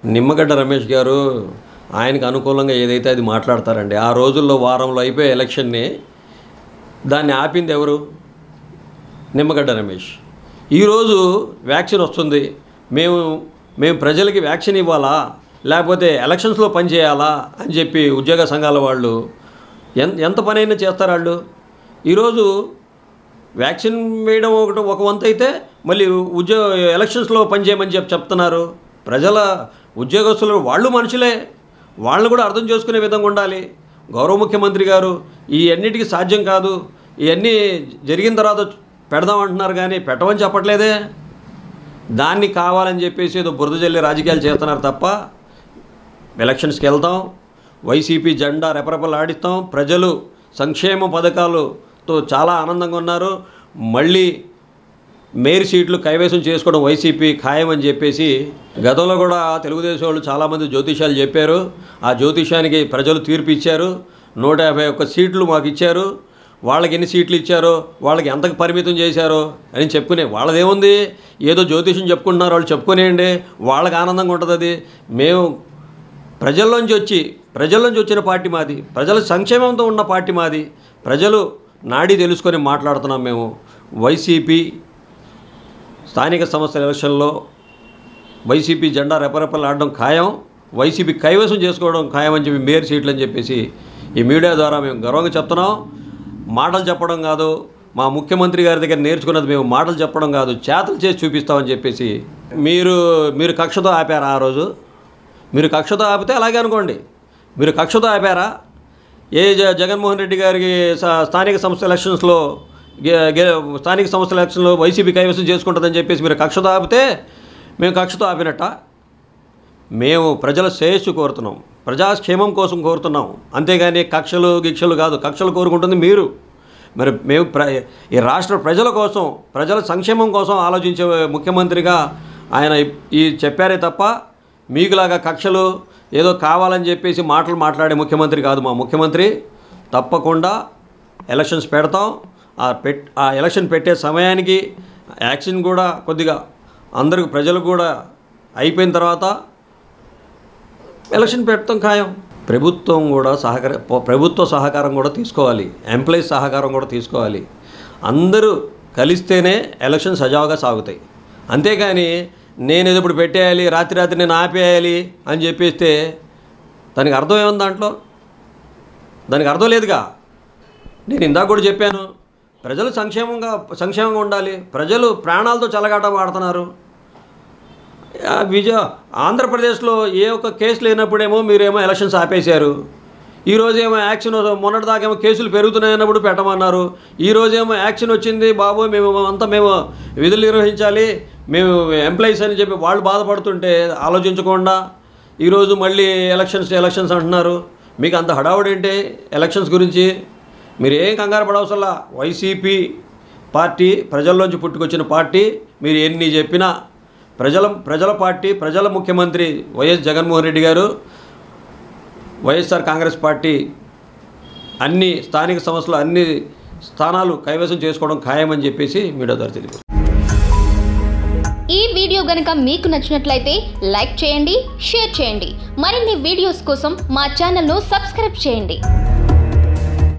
నిమ్మగడ్డ రమేష్ గారు ఆయనకు అనుకూలంగా ఏదైతే అది మాట్లాడతారండి ఆ రోజుల్లో వారంలో అయిపోయే ఎలక్షన్ని దాన్ని ఆపింది ఎవరు నిమ్మగడ్డ రమేష్ ఈరోజు వ్యాక్సిన్ వస్తుంది మేము మేము ప్రజలకి వ్యాక్సిన్ ఇవ్వాలా లేకపోతే ఎలక్షన్స్లో పనిచేయాలా అని చెప్పి ఉద్యోగ సంఘాల వాళ్ళు ఎంత ఎంత పనైనా చేస్తారు వాళ్ళు ఈరోజు వ్యాక్సిన్ వేయడం ఒకటి ఒక వంతు అయితే మళ్ళీ ఉద్యోగ ఎలక్షన్స్లో పనిచేయమని చెప్పి చెప్తున్నారు ప్రజల ఉద్యోగస్తులు వాళ్ళు మనుషులే వాళ్ళని కూడా అర్థం చేసుకునే విధంగా ఉండాలి గౌరవ ముఖ్యమంత్రి గారు ఈ అన్నిటికీ సాధ్యం కాదు ఇవన్నీ జరిగిన తర్వాత పెడదామంటున్నారు కానీ పెట్టమని చెప్పట్లేదే దాన్ని కావాలని చెప్పేసి ఏదో బురద జల్లి రాజకీయాలు చేస్తున్నారు తప్ప ఎలక్షన్స్కి వెళ్తాం వైసీపీ జెండా రెపరెపలాడిస్తాం ప్రజలు సంక్షేమ పథకాలతో చాలా ఆనందంగా ఉన్నారు మళ్ళీ మేయర్ సీట్లు కైవసం చేసుకోవడం వైసీపీ ఖాయమని చెప్పేసి గతంలో కూడా తెలుగుదేశం వాళ్ళు చాలామంది జ్యోతిషాలు చెప్పారు ఆ జ్యోతిషానికి ప్రజలు తీర్పు ఇచ్చారు నూట యాభై ఒక్క సీట్లు మాకు ఇచ్చారు వాళ్ళకి ఎన్ని సీట్లు ఇచ్చారో వాళ్ళకి ఎంతకు పరిమితం చేశారో అని చెప్పుకునే వాళ్ళదేముంది ఏదో జ్యోతిషం చెప్పుకుంటున్నారు వాళ్ళు చెప్పుకునేయండి వాళ్ళకి ఆనందంగా ఉంటుంది అది మేము ప్రజల్లోంచి వచ్చి ప్రజల్లోంచి వచ్చిన పార్టీ మాది ప్రజల సంక్షేమంతో ఉన్న పార్టీ మాది ప్రజలు నాడి తెలుసుకొని మాట్లాడుతున్నాం మేము వైసీపీ స్థానిక సంస్థల ఎలక్షన్లో వైసీపీ జెండా రెపరెపలాడడం ఖాయం వైసీపీ కైవసం చేసుకోవడం ఖాయం అని చెప్పి మేయర్ సీట్లు అని చెప్పేసి ఈ మీడియా ద్వారా మేము గర్వంగా చెప్తున్నాం మాటలు చెప్పడం కాదు మా ముఖ్యమంత్రి గారి దగ్గర నేర్చుకున్నది మేము మాటలు చెప్పడం కాదు చేతలు చేసి చూపిస్తామని చెప్పేసి మీరు మీరు కక్షతో ఆపారా ఆ రోజు మీరు కక్షతో ఆపితే అలాగే అనుకోండి మీరు కక్షతో ఆపారా ఏ జ- జగన్మోహన్ రెడ్డి గారికి స- స్థానిక సంస్థ ఎలక్షన్స్లో గే- గే- స్థానిక సంస్థల ఎలక్షన్లో వైసీపీ కైవసం చేసుకుంటుందని చెప్పేసి మీరు కక్షతో ఆపితే మేము కక్షతో ఆపినట్ట మేము ప్రజల శ్రేయస్సు కోరుతున్నాం ప్రజాక్షేమం కోసం కోరుతున్నాం అంతేగాని కక్షలు గిక్షలు కాదు కక్షలు కోరుకుంటుంది మీరు మరి మేము ప్ర ఈ రాష్ట్ర ప్రజల కోసం ప్రజల సంక్షేమం కోసం ఆలోచించే ముఖ్యమంత్రిగా ఆయన ఈ చెప్పారే తప్ప మీకులాగా కక్షలు ఏదో కావాలని చెప్పేసి మాటలు మాట్లాడే ముఖ్యమంత్రి కాదు మా ముఖ్యమంత్రి తప్పకుండా ఎలక్షన్స్ పెడతాం ఆ పెట్ ఆ ఎలక్షన్ పెట్టే సమయానికి యాక్షన్ కూడా కొద్దిగా అందరికి ప్రజలకు కూడా అయిపోయిన తర్వాత ఎలక్షన్ పెట్టడం ఖాయం ప్రభుత్వం కూడా సహకార ప- ప్రభుత్వ సహకారం కూడా తీసుకోవాలి ఎంప్లాయీస్ సహకారం కూడా తీసుకోవాలి అందరూ కలిస్తేనే ఎలక్షన్ సజావుగా సాగుతాయి అంతేగాని నేను ఏదో ఇప్పుడు పెట్టేయాలి రాత్రి రాత్రి నేను ఆపేయాలి అని చెప్పేస్తే దానికి అర్థం ఏముంది దాంట్లో దానికి అర్థం లేదుగా నేను ఇందాక కూడా చెప్పాను ప్రజలు సంక్షేమంగా సంక్షేమంగా ఉండాలి ప్రజలు ప్రాణాలతో చెలగాటం ఆడుతున్నారు ఆ విజయ ఆంధ్రప్రదేశ్లో ఏ ఒక్క కేసు లేనప్పుడేమో మీరేమో ఎలక్షన్స్ ఆపేశారు ఈ రోజేమో యాక్షన్ మొన్నటిదాకేమో కేసులు పెరుగుతున్నాయన్నప్పుడు పెట్టమన్నారు ఈ రోజేమో యాక్షన్ వచ్చింది బాబు మేము అంతా మేము విధులు నిర్వహించాలి మేము ఎంప్లాయీస్ అని చెప్పి వాళ్ళు బాధపడుతుంటే ఆలోచించకుండా ఈరోజు మళ్ళీ ఎలక్షన్స్ ఎలక్షన్స్ అంటున్నారు మీకు అంత హడావుడి ఏంటి ఎలక్షన్స్ గురించి మీరు ఏం కంగారు పడవసల్లా వైసీపీ పార్టీ ప్రజల్లోంచి పుట్టుకొచ్చిన పార్టీ మీరు ఎన్ని చెప్పినా ప్రజల ప్రజల పార్టీ ప్రజల ముఖ్యమంత్రి వైఎస్ జగన్మోహన్ రెడ్డి గారు వైఎస్ఆర్ కాంగ్రెస్ పార్టీ అన్ని స్థానిక సంస్థలు అన్ని స్థానాలు కైవసం చేసుకోవడం ఖాయమని చెప్పేసి మీడియా ద్వారా తెలియదు ఈ వీడియో గనక మీకు నచ్చినట్లయితే లైక్ చేయండి షేర్ చేయండి మరిన్ని వీడియోస్ కోసం మా ఛానల్ను సబ్స్క్రైబ్ చేయండి